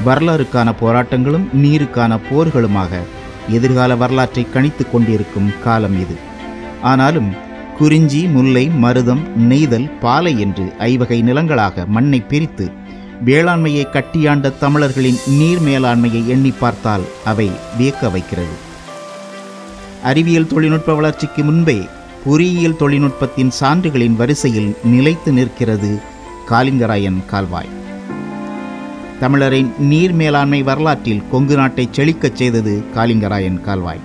வரலாறுக்கான போராட்டங்களும் நீருக்கான போர்களுமாக எதிர்கால வரலாற்றை கணித்துக் கொண்டிருக்கும் காலம் இது ஆனாலும் குறிஞ்சி முல்லை மருதம் நெய்தல் பாலை என்று ஐவகை நிலங்களாக மண்ணை பிரித்து வேளாண்மையை கட்டியாண்ட தமிழர்களின் நீர் மேலாண்மையை எண்ணி பார்த்தால் அவை வியக்க வைக்கிறது அறிவியல் தொழில்நுட்ப வளர்ச்சிக்கு முன்பே பொறியியல் தொழில்நுட்பத்தின் சான்றுகளின் வரிசையில் நிலைத்து நிற்கிறது காலிங்கராயன் கால்வாய் தமிழரின் நீர் மேலாண்மை வரலாற்றில் கொங்கு நாட்டை செழிக்கச் செய்தது காலிங்கராயன் கால்வாய்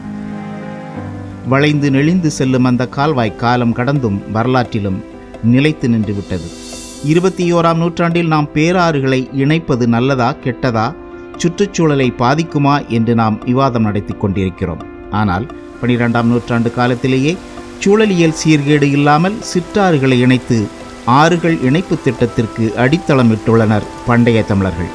வளைந்து நெளிந்து செல்லும் அந்த கால்வாய் காலம் கடந்தும் வரலாற்றிலும் நிலைத்து நின்று விட்டது இருபத்தி ஓராம் நூற்றாண்டில் நாம் பேராறுகளை இணைப்பது நல்லதா கெட்டதா சுற்றுச்சூழலை பாதிக்குமா என்று நாம் விவாதம் நடத்தி கொண்டிருக்கிறோம் ஆனால் பனிரெண்டாம் நூற்றாண்டு காலத்திலேயே சூழலியல் சீர்கேடு இல்லாமல் சிற்றாறுகளை இணைத்து ஆறுகள் இணைப்பு திட்டத்திற்கு அடித்தளமிட்டுள்ளனர் பண்டைய தமிழர்கள்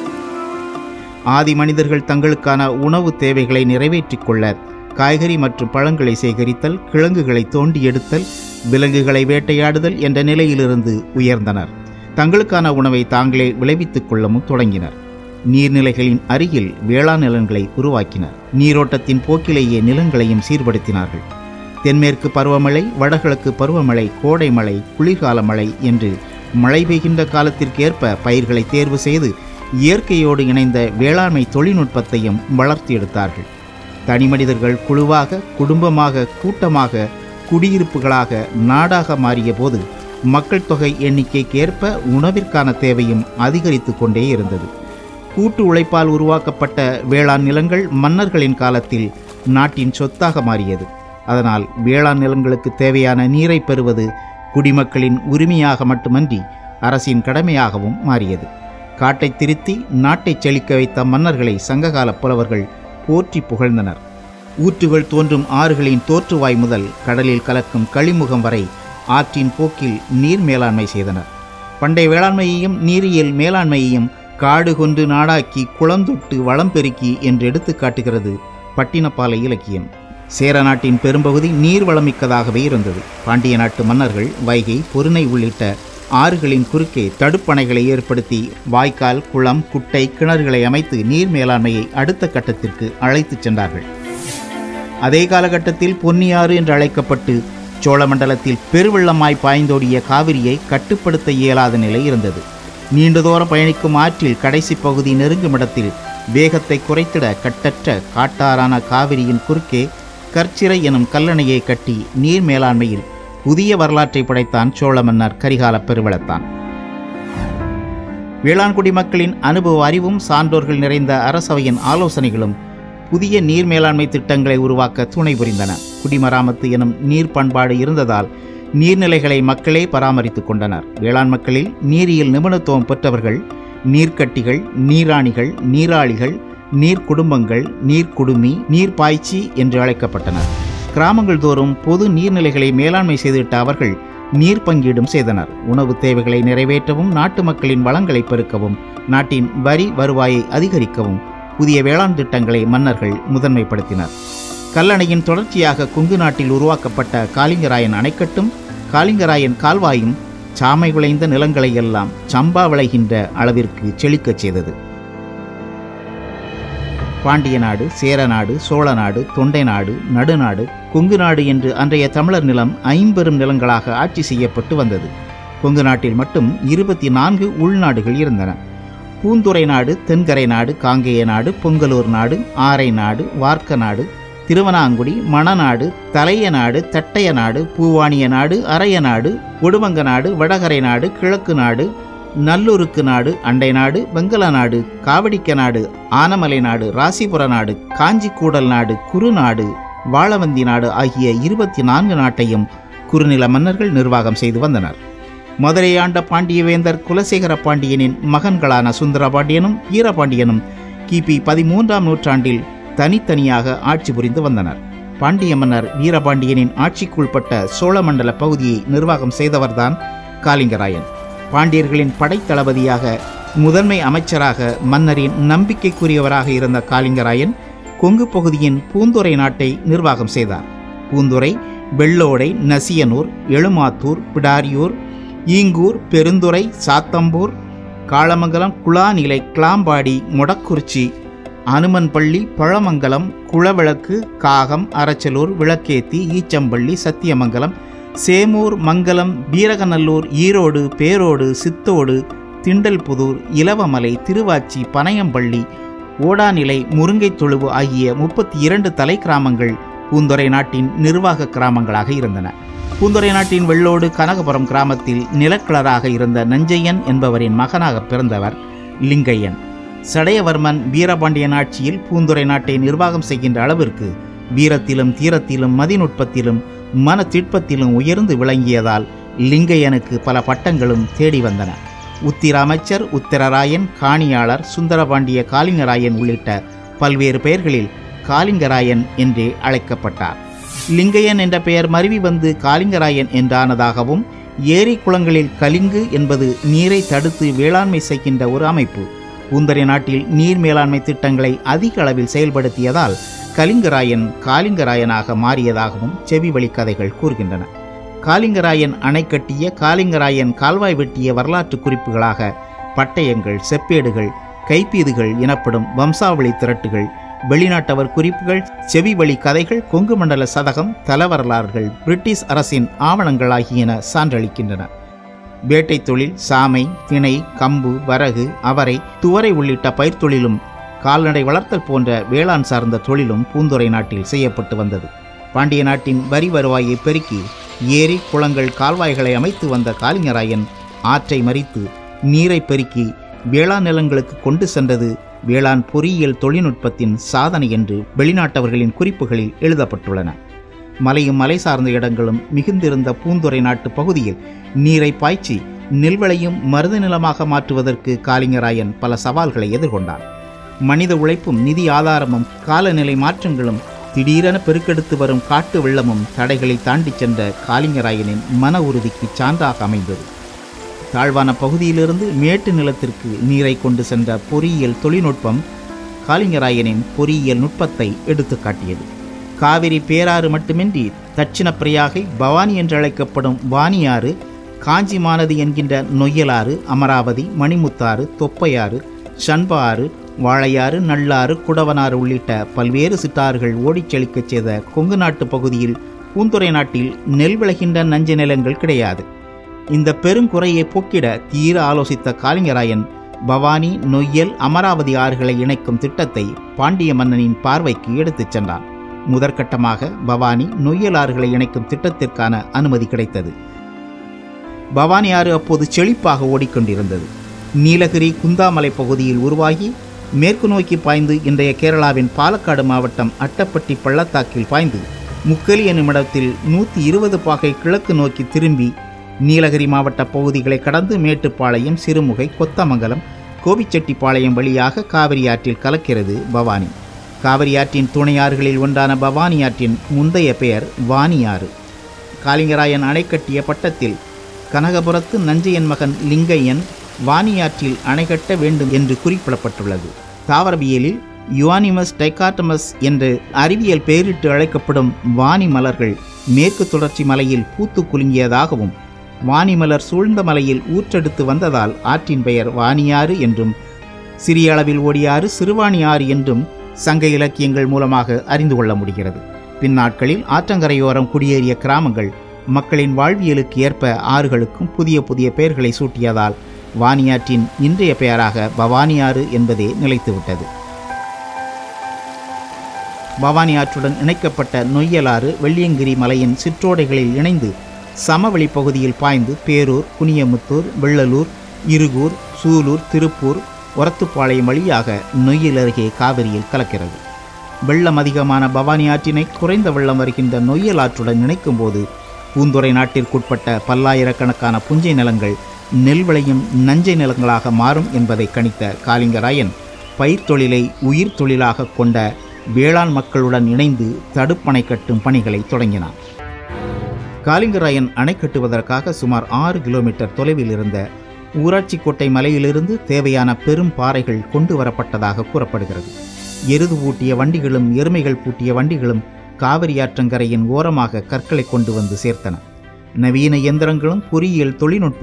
ஆதி மனிதர்கள் தங்களுக்கான உணவு தேவைகளை நிறைவேற்றிக் கொள்ள காய்கறி மற்றும் பழங்களை சேகரித்தல் கிழங்குகளை தோண்டி எடுத்தல் விலங்குகளை வேட்டையாடுதல் என்ற நிலையிலிருந்து உயர்ந்தனர் தங்களுக்கான உணவை தாங்களே விளைவித்துக் கொள்ளவும் தொடங்கினர் நீர்நிலைகளின் அருகில் வேளாண் நிலங்களை உருவாக்கினர் நீரோட்டத்தின் போக்கிலேயே நிலங்களையும் சீர்படுத்தினார்கள் தென்மேற்கு பருவமழை வடகிழக்கு பருவமழை கோடை மழை குளிர்கால மழை என்று மழை பெய்கின்ற காலத்திற்கேற்ப பயிர்களை தேர்வு செய்து இயற்கையோடு இணைந்த வேளாண்மை தொழில்நுட்பத்தையும் வளர்த்து எடுத்தார்கள் தனி மனிதர்கள் குழுவாக குடும்பமாக கூட்டமாக குடியிருப்புகளாக நாடாக மாறிய போது மக்கள் தொகை எண்ணிக்கைக்கு ஏற்ப உணவிற்கான தேவையும் அதிகரித்து கொண்டே இருந்தது கூட்டு உழைப்பால் உருவாக்கப்பட்ட வேளாண் நிலங்கள் மன்னர்களின் காலத்தில் நாட்டின் சொத்தாக மாறியது அதனால் வேளாண் நிலங்களுக்கு தேவையான நீரை பெறுவது குடிமக்களின் உரிமையாக மட்டுமன்றி அரசின் கடமையாகவும் மாறியது காட்டை திருத்தி நாட்டை செழிக்க வைத்த மன்னர்களை சங்ககால புலவர்கள் போற்றி புகழ்ந்தனர் ஊற்றுகள் தோன்றும் ஆறுகளின் தோற்றுவாய் முதல் கடலில் கலக்கும் களிமுகம் வரை ஆற்றின் போக்கில் நீர் மேலாண்மை செய்தனர் பண்டைய வேளாண்மையையும் நீரியல் மேலாண்மையையும் காடு கொண்டு நாடாக்கி குளந்தொட்டு வளம் பெருக்கி என்று எடுத்து காட்டுகிறது பட்டினப்பாலை இலக்கியம் சேர நாட்டின் பெரும்பகுதி நீர் வளமிக்கதாகவே இருந்தது பாண்டிய நாட்டு மன்னர்கள் வைகை பொருணை உள்ளிட்ட ஆறுகளின் குறுக்கே தடுப்பணைகளை ஏற்படுத்தி வாய்க்கால் குளம் குட்டை கிணறுகளை அமைத்து நீர் மேலாண்மையை அடுத்த கட்டத்திற்கு அழைத்துச் சென்றார்கள் அதே காலகட்டத்தில் பொன்னியாறு என்று அழைக்கப்பட்டு சோழமண்டலத்தில் பெருவெள்ளமாய் பாய்ந்தோடிய காவிரியை கட்டுப்படுத்த இயலாத நிலை இருந்தது நீண்ட தூரம் பயணிக்கும் ஆற்றில் கடைசி பகுதி நெருங்கும் இடத்தில் வேகத்தை குறைத்திட கட்டற்ற காட்டாறான காவிரியின் குறுக்கே கற்சிறை எனும் கல்லணையை கட்டி நீர் மேலாண்மையில் புதிய வரலாற்றை படைத்தான் சோழ மன்னர் கரிகால பெருவளத்தான் வேளாண்குடி மக்களின் அனுபவ அறிவும் சான்றோர்கள் நிறைந்த அரசவையின் ஆலோசனைகளும் புதிய நீர் மேலாண்மை திட்டங்களை உருவாக்க துணை புரிந்தன குடிமராமத்து எனும் நீர் பண்பாடு இருந்ததால் நீர்நிலைகளை மக்களே பராமரித்துக் கொண்டனர் வேளாண் மக்களில் நீரியல் நிபுணத்துவம் பெற்றவர்கள் நீர்க்கட்டிகள் நீராணிகள் நீராளிகள் நீர் குடும்பங்கள் நீர்க்குடுமி நீர் பாய்ச்சி என்று அழைக்கப்பட்டனர் கிராமங்கள் தோறும் பொது நீர்நிலைகளை மேலாண்மை செய்துவிட்ட அவர்கள் நீர் பங்கீடும் செய்தனர் உணவு தேவைகளை நிறைவேற்றவும் நாட்டு மக்களின் வளங்களை பெருக்கவும் நாட்டின் வரி வருவாயை அதிகரிக்கவும் புதிய வேளாண் திட்டங்களை மன்னர்கள் முதன்மைப்படுத்தினர் கல்லணையின் தொடர்ச்சியாக கொங்கு நாட்டில் உருவாக்கப்பட்ட காளிங்கராயன் அணைக்கட்டும் காளிங்கராயன் கால்வாயும் சாமை விளைந்த நிலங்களை எல்லாம் சம்பா விளைகின்ற அளவிற்கு செழிக்கச் செய்தது பாண்டிய நாடு சேர நாடு சோழ நாடு தொண்டை நாடு நடுநாடு கொங்கு நாடு என்று அன்றைய தமிழர் நிலம் ஐம்பெரும் நிலங்களாக ஆட்சி செய்யப்பட்டு வந்தது கொங்கு நாட்டில் மட்டும் இருபத்தி நான்கு உள்நாடுகள் இருந்தன பூந்துறை நாடு தென்கரை நாடு காங்கேய நாடு பொங்கலூர் நாடு ஆரை நாடு வார்க்க நாடு திருவனாங்குடி மணநாடு தலைய நாடு தட்டைய நாடு பூவாணிய நாடு அரைய நாடு ஒடுமங்க நாடு வடகரை நாடு கிழக்கு நாடு நல்லூருக்கு நாடு அண்டை நாடு வெங்கல நாடு காவடிக்க நாடு ஆனமலை நாடு ராசிபுர நாடு காஞ்சிக்கூடல் நாடு குறுநாடு வாழவந்தி நாடு ஆகிய இருபத்தி நான்கு நாட்டையும் குறுநில மன்னர்கள் நிர்வாகம் செய்து வந்தனர் மதுரை ஆண்ட பாண்டியவேந்தர் குலசேகர பாண்டியனின் மகன்களான சுந்தர பாண்டியனும் வீரபாண்டியனும் கிபி பதிமூன்றாம் நூற்றாண்டில் தனித்தனியாக ஆட்சி புரிந்து வந்தனர் பாண்டிய மன்னர் வீரபாண்டியனின் ஆட்சிக்குள்பட்ட சோழமண்டல பகுதியை நிர்வாகம் செய்தவர்தான் காலிங்கராயன் பாண்டியர்களின் படைத்தளபதியாக முதன்மை அமைச்சராக மன்னரின் நம்பிக்கைக்குரியவராக இருந்த காலிங்கராயன் கொங்கு பகுதியின் பூந்துறை நாட்டை நிர்வாகம் செய்தார் பூந்துறை வெள்ளோடை நசியனூர் எழுமாத்தூர் பிடாரியூர் ஈங்கூர் பெருந்துறை சாத்தம்பூர் காளமங்கலம் குளாநிலை கிளாம்பாடி முடக்குறிச்சி அனுமன்பள்ளி பழமங்கலம் குளவிளக்கு காகம் அரச்சலூர் விளக்கேத்தி ஈச்சம்பள்ளி சத்தியமங்கலம் சேமூர் மங்கலம் வீரகநல்லூர் ஈரோடு பேரோடு சித்தோடு திண்டல்புதூர் இலவமலை திருவாச்சி பனையம்பள்ளி ஓடாநிலை முருங்கை தொழுவு ஆகிய முப்பத்தி இரண்டு தலை கிராமங்கள் பூந்துறை நாட்டின் நிர்வாக கிராமங்களாக இருந்தன பூந்துறை நாட்டின் வெள்ளோடு கனகபுரம் கிராமத்தில் நிலக்கிழராக இருந்த நஞ்சையன் என்பவரின் மகனாக பிறந்தவர் லிங்கையன் சடையவர்மன் வீரபாண்டியன் ஆட்சியில் பூந்துறை நாட்டை நிர்வாகம் செய்கின்ற அளவிற்கு வீரத்திலும் தீரத்திலும் மதிநுட்பத்திலும் மன திட்பத்திலும் உயர்ந்து விளங்கியதால் லிங்கையனுக்கு பல பட்டங்களும் தேடி வந்தன உத்திர அமைச்சர் உத்திரராயன் காணியாளர் சுந்தரபாண்டிய காளிங்கராயன் உள்ளிட்ட பல்வேறு பெயர்களில் காளிங்கராயன் என்றே அழைக்கப்பட்டார் லிங்கையன் என்ற பெயர் மருவி வந்து காளிங்கராயன் என்றானதாகவும் ஏரி குளங்களில் கலிங்கு என்பது நீரை தடுத்து வேளாண்மை செய்கின்ற ஒரு அமைப்பு பூந்தரை நாட்டில் நீர் மேலாண்மை திட்டங்களை அதிக அளவில் செயல்படுத்தியதால் கலிங்கராயன் காளிங்கராயனாக மாறியதாகவும் செவி வழி கதைகள் கூறுகின்றன காளிங்கராயன் அணை கட்டிய காளிங்கராயன் கால்வாய் வெட்டிய வரலாற்று குறிப்புகளாக பட்டயங்கள் செப்பேடுகள் கைப்பீதுகள் எனப்படும் வம்சாவளி திரட்டுகள் வெளிநாட்டவர் குறிப்புகள் செவி வழி கதைகள் கொங்கு மண்டல சதகம் தலவரலாறுகள் பிரிட்டிஷ் அரசின் ஆவணங்கள் ஆகியன சான்றளிக்கின்றன வேட்டை தொழில் சாமை திணை கம்பு வரகு அவரை துவரை உள்ளிட்ட பயிர் தொழிலும் கால்நடை வளர்த்தல் போன்ற வேளாண் சார்ந்த தொழிலும் பூந்துறை நாட்டில் செய்யப்பட்டு வந்தது பாண்டிய நாட்டின் வரி வருவாயை பெருக்கி ஏரி குளங்கள் கால்வாய்களை அமைத்து வந்த காளிங்கராயன் ஆற்றை மறித்து நீரை பெருக்கி வேளாண் நிலங்களுக்கு கொண்டு சென்றது வேளாண் பொறியியல் தொழில்நுட்பத்தின் சாதனை என்று வெளிநாட்டவர்களின் குறிப்புகளில் எழுதப்பட்டுள்ளன மலையும் மலை சார்ந்த இடங்களும் மிகுந்திருந்த பூந்துறை நாட்டு பகுதியில் நீரை பாய்ச்சி நெல்வளையும் மருத நிலமாக மாற்றுவதற்கு காளிங்கராயன் பல சவால்களை எதிர்கொண்டார் மனித உழைப்பும் நிதி ஆதாரமும் காலநிலை மாற்றங்களும் திடீரென பெருக்கெடுத்து வரும் காட்டு வெள்ளமும் தடைகளை தாண்டிச் சென்ற காளிங்கராயனின் மன உறுதிக்கு சான்றாக அமைந்தது தாழ்வான பகுதியிலிருந்து மேட்டு நிலத்திற்கு நீரை கொண்டு சென்ற பொறியியல் தொழில்நுட்பம் காளிங்கராயனின் பொறியியல் நுட்பத்தை எடுத்து காட்டியது காவிரி பேராறு மட்டுமின்றி தட்சிண பிரயாகை பவானி என்று அழைக்கப்படும் வாணியாறு காஞ்சி மானதி என்கின்ற நொய்யலாறு அமராவதி மணிமுத்தாறு தொப்பையாறு சண்ப ஆறு வாழையாறு நல்லாறு குடவனாறு உள்ளிட்ட பல்வேறு சிட்டாறுகள் ஓடிச் செழிக்கச் செய்த கொங்கு நாட்டு பகுதியில் பூந்துறை நாட்டில் நெல் விளைகின்ற நஞ்சு நிலங்கள் கிடையாது இந்த பெருங்குறையை போக்கிட தீர ஆலோசித்த காளிங்கராயன் பவானி நொய்யல் அமராவதி ஆறுகளை இணைக்கும் திட்டத்தை பாண்டிய மன்னனின் பார்வைக்கு எடுத்துச் சென்றான் முதற்கட்டமாக பவானி நொய்யல் ஆறுகளை இணைக்கும் திட்டத்திற்கான அனுமதி கிடைத்தது பவானி ஆறு அப்போது செழிப்பாக ஓடிக்கொண்டிருந்தது நீலகிரி குந்தாமலை பகுதியில் உருவாகி மேற்கு நோக்கி பாய்ந்து இன்றைய கேரளாவின் பாலக்காடு மாவட்டம் அட்டப்பட்டி பள்ளத்தாக்கில் பாய்ந்து முக்கலி என்னும் இடத்தில் நூற்றி இருபது பாகை கிழக்கு நோக்கி திரும்பி நீலகிரி மாவட்ட பகுதிகளை கடந்து மேட்டுப்பாளையம் சிறுமுகை கொத்தமங்கலம் கோபிச்செட்டிப்பாளையம் வழியாக காவிரி ஆற்றில் கலக்கிறது பவானி காவிரி ஆற்றின் துணை ஆறுகளில் ஒன்றான பவானி ஆற்றின் முந்தைய பெயர் வாணியாறு காளிங்கராயன் அணை கட்டிய பட்டத்தில் கனகபுரத்து நஞ்சையன் மகன் லிங்கையன் வாணியாற்றில் அணை கட்ட வேண்டும் என்று குறிப்பிடப்பட்டுள்ளது தாவரவியலில் யுவானிமஸ் டைகாட்டமஸ் என்று அறிவியல் பெயரிட்டு அழைக்கப்படும் வாணி மலர்கள் மேற்கு தொடர்ச்சி மலையில் பூத்து குலுங்கியதாகவும் வாணிமலர் சூழ்ந்த மலையில் ஊற்றெடுத்து வந்ததால் ஆற்றின் பெயர் வாணியாறு என்றும் சிறிய அளவில் ஓடிய ஆறு சிறுவாணி ஆறு என்றும் சங்க இலக்கியங்கள் மூலமாக அறிந்து கொள்ள முடிகிறது பின்னாட்களில் ஆற்றங்கரையோரம் குடியேறிய கிராமங்கள் மக்களின் வாழ்வியலுக்கு ஏற்ப ஆறுகளுக்கும் புதிய புதிய பெயர்களை சூட்டியதால் வாணியாற்றின் இன்றைய பெயராக பவானியாறு என்பதே நிலைத்துவிட்டது பவானி ஆற்றுடன் இணைக்கப்பட்ட நொய்யலாறு வெள்ளியங்கிரி மலையின் சிற்றோடைகளில் இணைந்து சமவெளி பகுதியில் பாய்ந்து பேரூர் குனியமுத்தூர் வெள்ளலூர் இருகூர் சூலூர் திருப்பூர் ஒரத்துப்பாளையம் வழியாக நொய்யல் அருகே காவிரியில் கலக்கிறது வெள்ளம் அதிகமான பவானி ஆற்றினை குறைந்த வெள்ளம் வருகின்ற நொய்யல் ஆற்றுடன் இணைக்கும் போது பூந்துறை நாட்டிற்குட்பட்ட பல்லாயிரக்கணக்கான புஞ்சை நிலங்கள் நெல் விளையும் நஞ்சை நிலங்களாக மாறும் என்பதை கணித்த காளிங்கராயன் பயிர் தொழிலை உயிர் தொழிலாக கொண்ட வேளாண் மக்களுடன் இணைந்து தடுப்பணை கட்டும் பணிகளை தொடங்கினார் காளிங்கராயன் அணை கட்டுவதற்காக சுமார் ஆறு கிலோமீட்டர் தொலைவில் இருந்த ஊராட்சி கோட்டை மலையிலிருந்து தேவையான பெரும் பாறைகள் கொண்டு வரப்பட்டதாக கூறப்படுகிறது எருது பூட்டிய வண்டிகளும் எருமைகள் பூட்டிய வண்டிகளும் காவிரி ஆற்றங்கரையின் ஓரமாக கற்களை கொண்டு வந்து சேர்த்தன நவீன இயந்திரங்களும் பொறியியல் தொழில்நுட்பமும்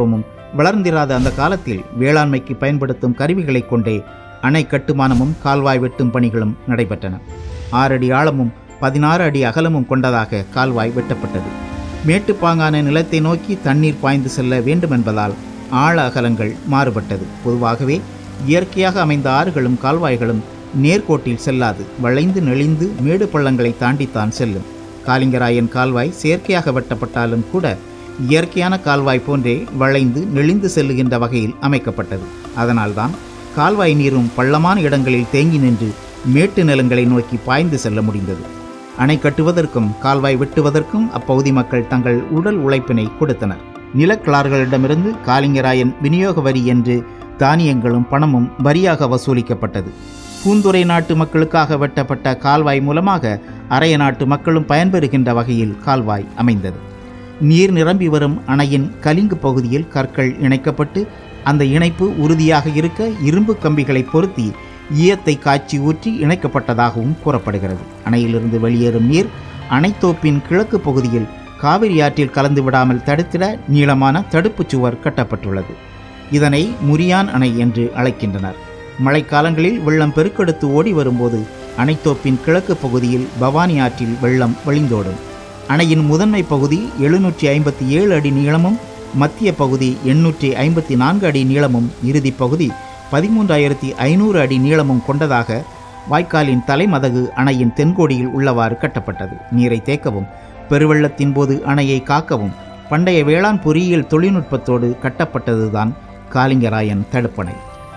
வளர்ந்திராத அந்த காலத்தில் வேளாண்மைக்கு பயன்படுத்தும் கருவிகளைக் கொண்டே அணை கட்டுமானமும் கால்வாய் வெட்டும் பணிகளும் நடைபெற்றன ஆறடி ஆழமும் பதினாறு அடி அகலமும் கொண்டதாக கால்வாய் வெட்டப்பட்டது மேட்டுப்பாங்கான நிலத்தை நோக்கி தண்ணீர் பாய்ந்து செல்ல வேண்டுமென்பதால் ஆழ அகலங்கள் மாறுபட்டது பொதுவாகவே இயற்கையாக அமைந்த ஆறுகளும் கால்வாய்களும் நேர்கோட்டில் செல்லாது வளைந்து நெளிந்து மேடு பள்ளங்களை தாண்டித்தான் செல்லும் காலிங்கராயன் கால்வாய் செயற்கையாக வெட்டப்பட்டாலும் கூட இயற்கையான கால்வாய் போன்றே வளைந்து நெளிந்து செல்லுகின்ற வகையில் அமைக்கப்பட்டது அதனால்தான் கால்வாய் நீரும் பள்ளமான இடங்களில் தேங்கி நின்று மேட்டு நிலங்களை நோக்கி பாய்ந்து செல்ல முடிந்தது அணை கட்டுவதற்கும் கால்வாய் வெட்டுவதற்கும் அப்பகுதி மக்கள் தங்கள் உடல் உழைப்பினை கொடுத்தனர் நிலக்கிழார்களிடமிருந்து காலிங்கராயன் விநியோக வரி என்று தானியங்களும் பணமும் வரியாக வசூலிக்கப்பட்டது பூந்துறை நாட்டு மக்களுக்காக வெட்டப்பட்ட கால்வாய் மூலமாக அரைய நாட்டு மக்களும் பயன்பெறுகின்ற வகையில் கால்வாய் அமைந்தது நீர் நிரம்பி வரும் அணையின் கலிங்கு பகுதியில் கற்கள் இணைக்கப்பட்டு அந்த இணைப்பு உறுதியாக இருக்க இரும்பு கம்பிகளை பொருத்தி ஈயத்தை காய்ச்சி ஊற்றி இணைக்கப்பட்டதாகவும் கூறப்படுகிறது அணையிலிருந்து வெளியேறும் நீர் அணைத்தோப்பின் கிழக்கு பகுதியில் காவிரி ஆற்றில் கலந்து விடாமல் தடுத்திட நீளமான தடுப்புச் சுவர் கட்டப்பட்டுள்ளது இதனை முரியான் அணை என்று அழைக்கின்றனர் மழைக்காலங்களில் வெள்ளம் பெருக்கெடுத்து ஓடி வரும்போது அணைத்தோப்பின் கிழக்கு பகுதியில் பவானி ஆற்றில் வெள்ளம் வழிந்தோடும் அணையின் முதன்மை பகுதி எழுநூற்றி ஐம்பத்தி ஏழு அடி நீளமும் மத்திய பகுதி எண்ணூற்றி ஐம்பத்தி நான்கு அடி நீளமும் இறுதிப் பகுதி பதிமூன்றாயிரத்தி ஐநூறு அடி நீளமும் கொண்டதாக வாய்க்காலின் தலைமதகு அணையின் தென்கோடியில் உள்ளவாறு கட்டப்பட்டது நீரை தேக்கவும் பெருவெள்ளத்தின் போது அணையை காக்கவும் பண்டைய வேளாண் பொறியியல் தொழில்நுட்பத்தோடு கட்டப்பட்டதுதான் காலிங்கராயன் தடுப்பணை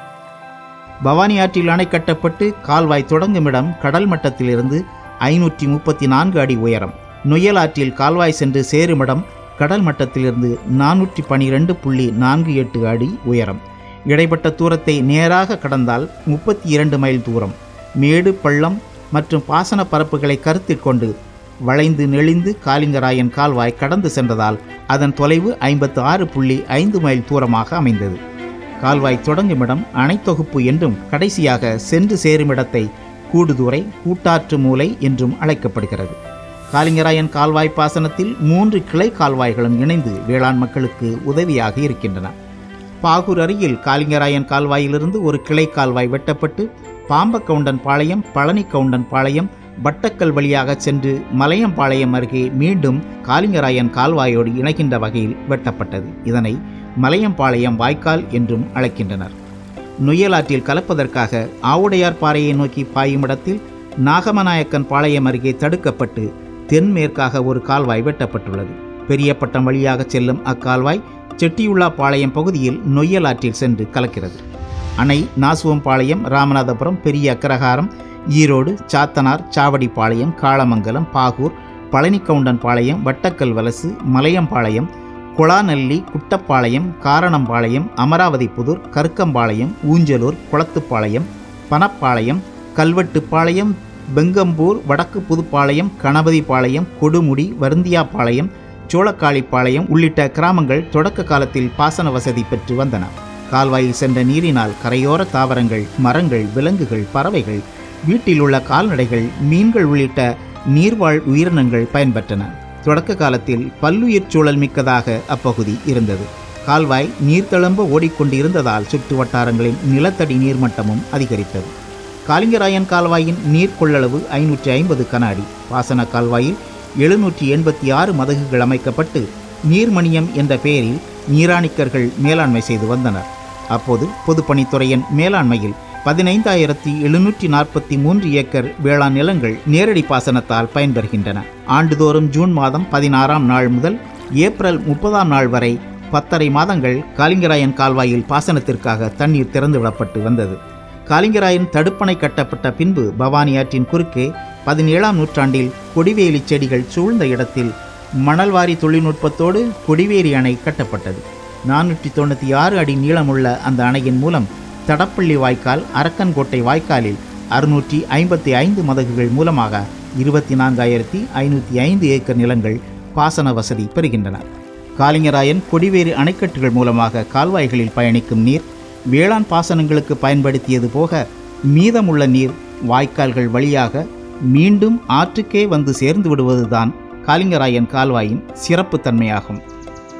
பவானி ஆற்றில் அணை கட்டப்பட்டு கால்வாய் தொடங்கும் இடம் கடல் மட்டத்திலிருந்து ஐநூற்றி முப்பத்தி நான்கு அடி உயரம் நொய்யல் ஆற்றில் கால்வாய் சென்று சேருமிடம் கடல் மட்டத்திலிருந்து நானூற்றி பனிரெண்டு புள்ளி நான்கு எட்டு அடி உயரம் இடைப்பட்ட தூரத்தை நேராக கடந்தால் முப்பத்தி இரண்டு மைல் தூரம் மேடு பள்ளம் மற்றும் பாசன பரப்புகளை கருத்தில் கொண்டு வளைந்து நெளிந்து காலிங்கராயன் கால்வாய் கடந்து சென்றதால் அதன் தொலைவு ஐம்பத்து ஆறு புள்ளி ஐந்து மைல் தூரமாக அமைந்தது கால்வாய் தொடங்கும் இடம் அணைத்தொகுப்பு என்றும் கடைசியாக சென்று சேரும் இடத்தை கூடுதுறை கூட்டாற்று மூலை என்றும் அழைக்கப்படுகிறது காலிங்கராயன் கால்வாய் பாசனத்தில் மூன்று கிளை கால்வாய்களும் இணைந்து வேளாண் மக்களுக்கு உதவியாக இருக்கின்றன பாகூர் அருகில் காலிங்கராயன் கால்வாயிலிருந்து ஒரு கிளை கால்வாய் வெட்டப்பட்டு பாம்பக்கவுண்டன் பாளையம் பழனி கவுண்டன் பாளையம் வட்டக்கல் வழியாக சென்று மலையம்பாளையம் அருகே மீண்டும் காலிங்கராயன் கால்வாயோடு இணைகின்ற வகையில் வெட்டப்பட்டது இதனை மலையம்பாளையம் வாய்க்கால் என்றும் அழைக்கின்றனர் நொய்யலாற்றில் கலப்பதற்காக ஆவுடையார் பாறையை நோக்கி பாயும் இடத்தில் நாகமநாயக்கன் பாளையம் அருகே தடுக்கப்பட்டு தென்மேற்காக ஒரு கால்வாய் வெட்டப்பட்டுள்ளது பெரியப்பட்டம் வழியாக செல்லும் அக்கால்வாய் செட்டியுள்ளா பாளையம் பகுதியில் நொய்யலாற்றில் சென்று கலக்கிறது அணை நாசுவம்பாளையம் ராமநாதபுரம் பெரிய அக்கரகாரம் ஈரோடு சாத்தனார் சாவடிப்பாளையம் காளமங்கலம் பாகூர் பழனிக்கவுண்டன் பாளையம் வட்டக்கல் வலசு மலையம்பாளையம் குளாநல்லி குட்டப்பாளையம் காரணம்பாளையம் அமராவதி புதூர் கருக்கம்பாளையம் ஊஞ்சலூர் குளத்துப்பாளையம் பனப்பாளையம் கல்வெட்டுப்பாளையம் பெங்கம்பூர் வடக்கு புதுப்பாளையம் கணபதிபாளையம் கொடுமுடி வருந்தியாப்பாளையம் சோளக்காளிப்பாளையம் உள்ளிட்ட கிராமங்கள் தொடக்க காலத்தில் பாசன வசதி பெற்று வந்தன கால்வாயில் சென்ற நீரினால் கரையோர தாவரங்கள் மரங்கள் விலங்குகள் பறவைகள் வீட்டில் உள்ள கால்நடைகள் மீன்கள் உள்ளிட்ட நீர்வாழ் உயிரினங்கள் பயன்பெற்றன தொடக்க காலத்தில் பல்லுயிர் சூழல் மிக்கதாக அப்பகுதி இருந்தது கால்வாய் நீர்த்தளம்ப ஓடிக்கொண்டிருந்ததால் சுற்று வட்டாரங்களின் நிலத்தடி நீர்மட்டமும் அதிகரித்தது காலிங்கராயன் கால்வாயின் நீர் கொள்ளளவு ஐநூற்றி ஐம்பது கன அடி பாசன கால்வாயில் எழுநூற்றி எண்பத்தி ஆறு மதகுகள் அமைக்கப்பட்டு நீர்மணியம் என்ற பெயரில் நீராணிக்கர்கள் மேலாண்மை செய்து வந்தனர் அப்போது பொதுப்பணித்துறையின் மேலாண்மையில் பதினைந்தாயிரத்தி எழுநூற்றி நாற்பத்தி மூன்று ஏக்கர் வேளாண் நிலங்கள் நேரடி பாசனத்தால் பயன்பெறுகின்றன ஆண்டுதோறும் ஜூன் மாதம் பதினாறாம் நாள் முதல் ஏப்ரல் முப்பதாம் நாள் வரை பத்தரை மாதங்கள் காலிங்கராயன் கால்வாயில் பாசனத்திற்காக தண்ணீர் திறந்துவிடப்பட்டு வந்தது காலிங்கராயன் தடுப்பணை கட்டப்பட்ட பின்பு பவானி ஆற்றின் குறுக்கே பதினேழாம் நூற்றாண்டில் கொடிவேலி செடிகள் சூழ்ந்த இடத்தில் மணல்வாரி தொழில்நுட்பத்தோடு கொடிவேரி அணை கட்டப்பட்டது நானூற்றி தொண்ணூற்றி ஆறு அடி நீளமுள்ள அந்த அணையின் மூலம் தடப்பள்ளி வாய்க்கால் அரக்கன்கோட்டை வாய்க்காலில் அறுநூற்றி ஐம்பத்தி ஐந்து மதகுகள் மூலமாக இருபத்தி நான்காயிரத்தி ஐநூற்றி ஐந்து ஏக்கர் நிலங்கள் பாசன வசதி பெறுகின்றன காலிங்கராயன் கொடிவேறு அணைக்கட்டுகள் மூலமாக கால்வாய்களில் பயணிக்கும் நீர் வேளாண் பாசனங்களுக்கு பயன்படுத்தியது போக மீதமுள்ள நீர் வாய்க்கால்கள் வழியாக மீண்டும் ஆற்றுக்கே வந்து சேர்ந்து விடுவதுதான் காலிங்கராயன் கால்வாயின் சிறப்பு தன்மையாகும்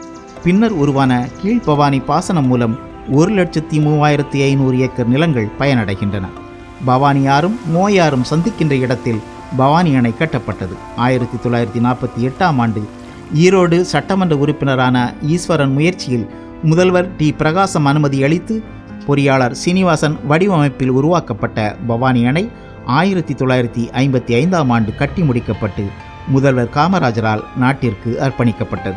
பின்னர் உருவான கீழ்பவானி பாசனம் மூலம் ஒரு லட்சத்தி மூவாயிரத்தி ஐநூறு ஏக்கர் நிலங்கள் பயனடைகின்றன பவானியாரும் மோயாரும் சந்திக்கின்ற இடத்தில் பவானி அணை கட்டப்பட்டது ஆயிரத்தி தொள்ளாயிரத்தி நாற்பத்தி எட்டாம் ஆண்டு ஈரோடு சட்டமன்ற உறுப்பினரான ஈஸ்வரன் முயற்சியில் முதல்வர் டி பிரகாசம் அனுமதி அளித்து பொறியாளர் சீனிவாசன் வடிவமைப்பில் உருவாக்கப்பட்ட பவானி அணை ஆயிரத்தி தொள்ளாயிரத்தி ஐம்பத்தி ஐந்தாம் ஆண்டு கட்டி முடிக்கப்பட்டு முதல்வர் காமராஜரால் நாட்டிற்கு அர்ப்பணிக்கப்பட்டது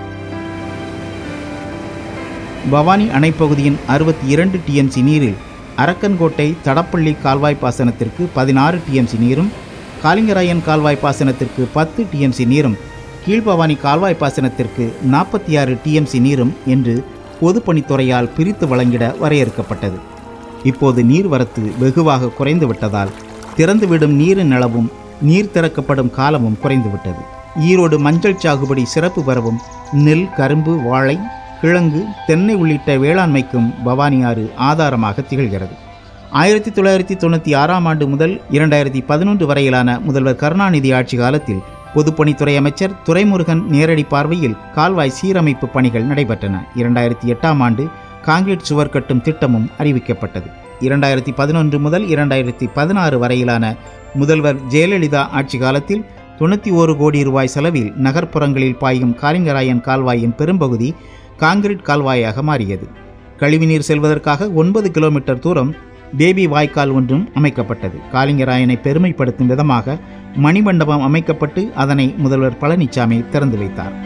பவானி அணைப்பகுதியின் அறுபத்தி இரண்டு டிஎம்சி நீரில் அரக்கன்கோட்டை தடப்பள்ளி கால்வாய் பாசனத்திற்கு பதினாறு டிஎம்சி நீரும் காலிங்கராயன் கால்வாய் பாசனத்திற்கு பத்து டிஎம்சி நீரும் கீழ்பவானி கால்வாய் பாசனத்திற்கு நாற்பத்தி ஆறு டிஎம்சி நீரும் என்று பொதுப்பணித்துறையால் பிரித்து வழங்கிட வரையறுக்கப்பட்டது இப்போது நீர்வரத்து வெகுவாக குறைந்து விட்டதால் திறந்துவிடும் நீரின் அளவும் நீர் திறக்கப்படும் காலமும் குறைந்துவிட்டது ஈரோடு மஞ்சள் சாகுபடி சிறப்பு பெறவும் நெல் கரும்பு வாழை கிழங்கு தென்னை உள்ளிட்ட வேளாண்மைக்கும் பவானி ஆறு ஆதாரமாக திகழ்கிறது ஆயிரத்தி தொள்ளாயிரத்தி தொண்ணூற்றி ஆறாம் ஆண்டு முதல் இரண்டாயிரத்தி பதினொன்று வரையிலான முதல்வர் கருணாநிதி ஆட்சி காலத்தில் பொதுப்பணித்துறை அமைச்சர் துரைமுருகன் நேரடி பார்வையில் கால்வாய் சீரமைப்பு பணிகள் நடைபெற்றன இரண்டாயிரத்தி எட்டாம் ஆண்டு காங்கிரீட் சுவர் கட்டும் திட்டமும் அறிவிக்கப்பட்டது இரண்டாயிரத்தி பதினொன்று முதல் இரண்டாயிரத்தி பதினாறு வரையிலான முதல்வர் ஜெயலலிதா ஆட்சி காலத்தில் தொண்ணூற்றி ஓரு கோடி ரூபாய் செலவில் நகர்ப்புறங்களில் பாயும் காலிங்கராயன் கால்வாயின் பெரும்பகுதி காங்கிரீட் கால்வாயாக மாறியது கழிவுநீர் செல்வதற்காக ஒன்பது கிலோமீட்டர் தூரம் பேபி வாய்க்கால் ஒன்றும் அமைக்கப்பட்டது காலிங்கராயனை பெருமைப்படுத்தும் விதமாக மணிமண்டபம் அமைக்கப்பட்டு அதனை முதல்வர் பழனிசாமி திறந்து வைத்தார்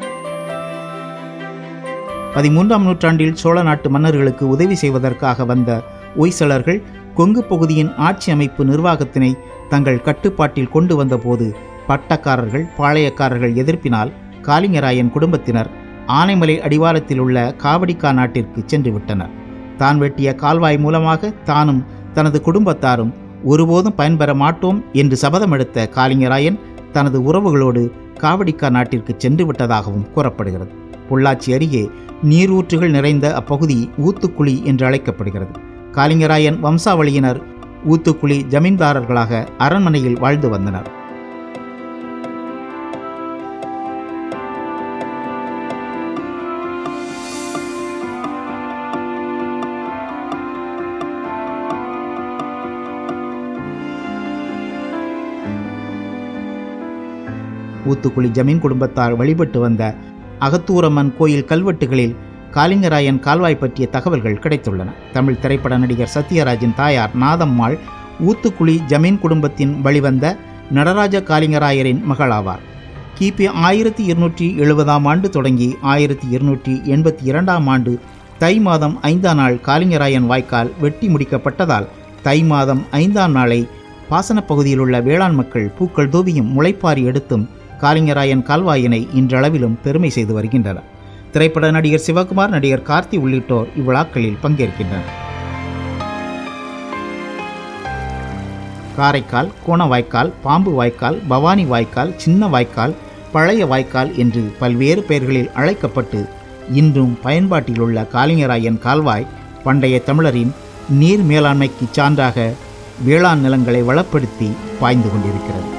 பதிமூன்றாம் நூற்றாண்டில் சோழ நாட்டு மன்னர்களுக்கு உதவி செய்வதற்காக வந்த ஒய்சலர்கள் கொங்கு பகுதியின் ஆட்சி அமைப்பு நிர்வாகத்தினை தங்கள் கட்டுப்பாட்டில் கொண்டு வந்தபோது பட்டக்காரர்கள் பாளையக்காரர்கள் எதிர்ப்பினால் காலிங்கராயன் குடும்பத்தினர் ஆனைமலை அடிவாரத்தில் உள்ள காவடிக்கா நாட்டிற்கு சென்று விட்டனர் தான் வெட்டிய கால்வாய் மூலமாக தானும் தனது குடும்பத்தாரும் ஒருபோதும் பயன்பெற மாட்டோம் என்று சபதம் எடுத்த காலிங்கராயன் தனது உறவுகளோடு காவடிக்கா நாட்டிற்கு சென்று விட்டதாகவும் கூறப்படுகிறது பொள்ளாச்சி அருகே நீரூற்றுகள் நிறைந்த அப்பகுதி ஊத்துக்குழி என்று அழைக்கப்படுகிறது காலிங்கராயன் வம்சாவளியினர் ஊத்துக்குழி ஜமீன்தாரர்களாக அரண்மனையில் வாழ்ந்து வந்தனர் ஊத்துக்குழி ஜமீன் குடும்பத்தார் வழிபட்டு வந்த அகத்தூரம்மன் கோயில் கல்வெட்டுகளில் காலிங்கராயன் கால்வாய் பற்றிய தகவல்கள் கிடைத்துள்ளன தமிழ் திரைப்பட நடிகர் சத்யராஜின் தாயார் நாதம்மாள் ஊத்துக்குழி ஜமீன் குடும்பத்தின் வழிவந்த நடராஜ காலிங்கராயரின் மகளாவார் கிபி ஆயிரத்தி இருநூற்றி எழுபதாம் ஆண்டு தொடங்கி ஆயிரத்தி இருநூற்றி எண்பத்தி இரண்டாம் ஆண்டு தை மாதம் ஐந்தாம் நாள் காலிங்கராயன் வாய்க்கால் வெட்டி முடிக்கப்பட்டதால் தை மாதம் ஐந்தாம் நாளை பாசனப் பகுதியில் உள்ள வேளாண் மக்கள் பூக்கள் தூவியும் முளைப்பாரி எடுத்தும் காலிங்கராயன் கால்வாயினை இன்றளவிலும் பெருமை செய்து வருகின்றனர் திரைப்பட நடிகர் சிவகுமார் நடிகர் கார்த்தி உள்ளிட்டோர் இவ்விழாக்களில் பங்கேற்கின்றனர் காரைக்கால் கோண வாய்க்கால் பாம்பு வாய்க்கால் பவானி வாய்க்கால் சின்ன வாய்க்கால் பழைய வாய்க்கால் என்று பல்வேறு பெயர்களில் அழைக்கப்பட்டு இன்றும் பயன்பாட்டில் உள்ள காலிங்கராயன் கால்வாய் பண்டைய தமிழரின் நீர் மேலாண்மைக்கு சான்றாக வேளாண் நிலங்களை வளப்படுத்தி பாய்ந்து கொண்டிருக்கிறது